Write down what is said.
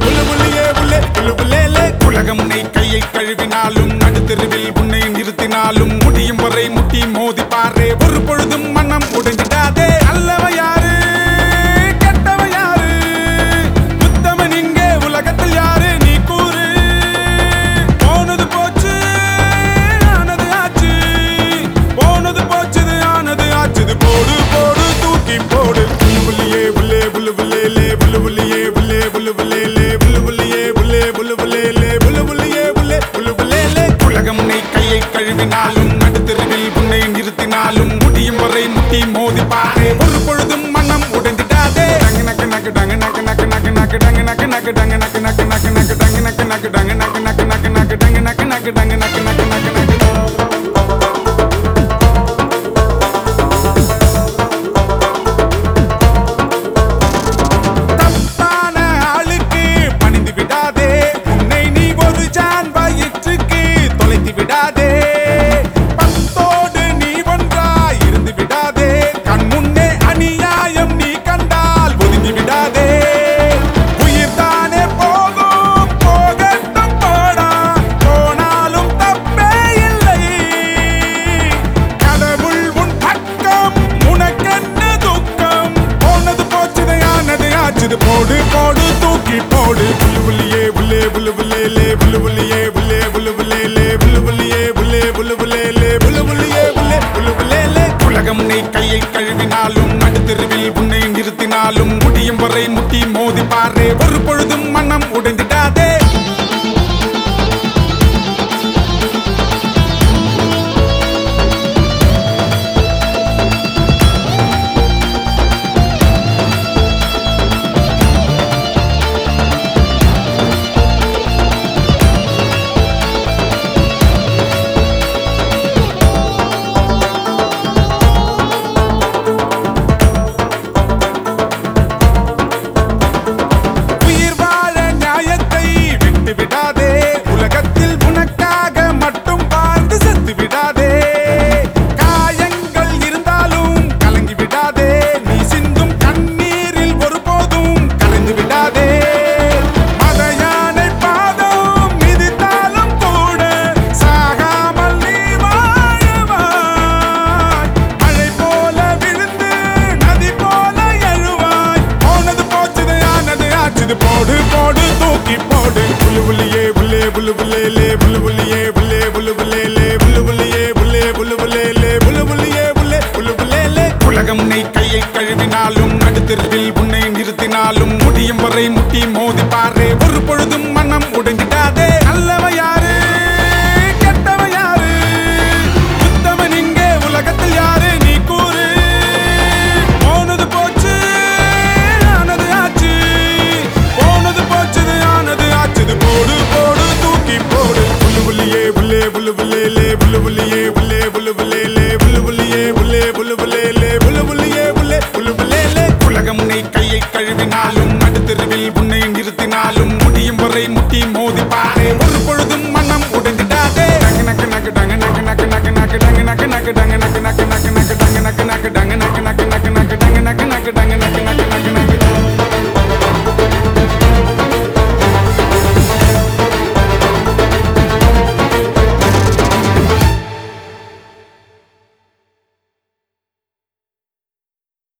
புல்லு புள்ளியே புல்லே புல்லு புல்லேலே உலகம் உன்னை கையை கழுவினாலும் நடுத்தெருவில் உன்னை நிறுத்தினாலும் முடியும் வரை முட்டி மோதி பாரு ஒரு பொழுதும் மனம் உடைஞ்சிடாதே அல்லவ யாரு கெட்டவ யாரு உத்தமன் இங்கே உலகத்தில் யாரு நீ கூறு போனது போச்சு ஆனது ஆச்சு போனது போச்சுது ஆனது ஆச்சுது போடு போடு தூக்கி போடு புல்லு புள்ளியே புல்லே புல்லு புல்லேலே புல்லு புள்ளியே புல்லே புல்லு புல்லேலே புல்லு புள்ளியே புல்லே புல்லு புல்லேலே புல்லு புள்ளியே புல்லே புல்லு புல்லேலே உலகம் உன்னை கையை கழுவினாலும் நடுத்தெருவில் உன்னை நிறுத்தினாலும் முடியும் வரை முட்டி மோதி பாரு ஒரு பொழுதும் மனம் உடைந்திடாதே டங்கு நக்கு நக்கு டங்கு நக்கு நக்கு நக்கு நக்கு டங்கு நக்கு நக்கு டங்கு நக்கு நக்கு நக்கு நக்கு டங்கு நக்கு நக்கு டங்கு நக்கு நக்கு நக்கு நக்கு டங்கு நக்கு நக்கு டங்கு நக்கு நக்கு நக்கு நக்கு தப்பான ஆளுக்கு பணிந்து விடாதே உன்னை நீ ஒரு ஜான் வயிற்றுக்கு தொலைத்து விடாதே பத்தோடு நீ ஒன்றாய் இருந்து விடாதே கண் முன்னே அநியாயம் நீ கண்டால் ஒதுங்கி விடாதே உயிர் தானே போகும் போகட்டும் போடா போனாலும் தப்பே இல்லை கடவுள் உன் பக்கம் உனக்கென்ன துக்கம் போனது போச்சுது ஆனது ஆச்சுது போடு போடு தூக்கி போடு புல்லு புள்ளியே புல்லே புல்லு புல்லேலே புல்லு புள்ளியே புல்லே புல்லு புல்லேலே புல்லு புள்ளியே புல்லே புல்லு புல்லேலே புல்லு புள்ளியே புல்லே புல்லு புல்லேலே உலகம் உன்னை கையை கழுவினாலும் நடுத்தெருவில் உன்னை நிறுத்தினாலும் முடியும் வரை முட்டி மோதி பாரு ஒரு பொழுதும் மனம் உடைந்திடாதே உயிர் வாழ நியாயத்தை விட்டு விடாதே உலகத்தில் உனக்காக மட்டும் வாழ்ந்து செத்து விடாதே காயங்கள் இருந்தாலும் கலங்கி விடாதே நீ சிந்தும் கண்ணீரில் ஒருபோதும் கலந்து விடாதே மத யானை பாதம் மிதித்தாலும் கூட சாகாமல் நீ வாழவாய் மழை போல விழுந்து நதி போல எழுவாய் போனது போச்சுது ஆனது ஆச்சுது போடு போடு தூக்கி போடு புல்லு புள்ளியே புல்லே புல்லு புல்லேலே புல்லு புள்ளியே புல்லே புல்லு புல்லேலே புல்லு புள்ளியே புல்லே புல்லு புல்லேலே புல்லு புள்ளியே புல்லே புல்லு புல்லேலே உலகம் உன்னை கையை கழுவினாலும் நடுத்தெருவில் உன்னை நிறுத்தினாலும் முடியும் வரை முட்டி மோதி பாரு ஒரு பொழுதும் மனம் உடைந்திடாதே அல்லவ யாரு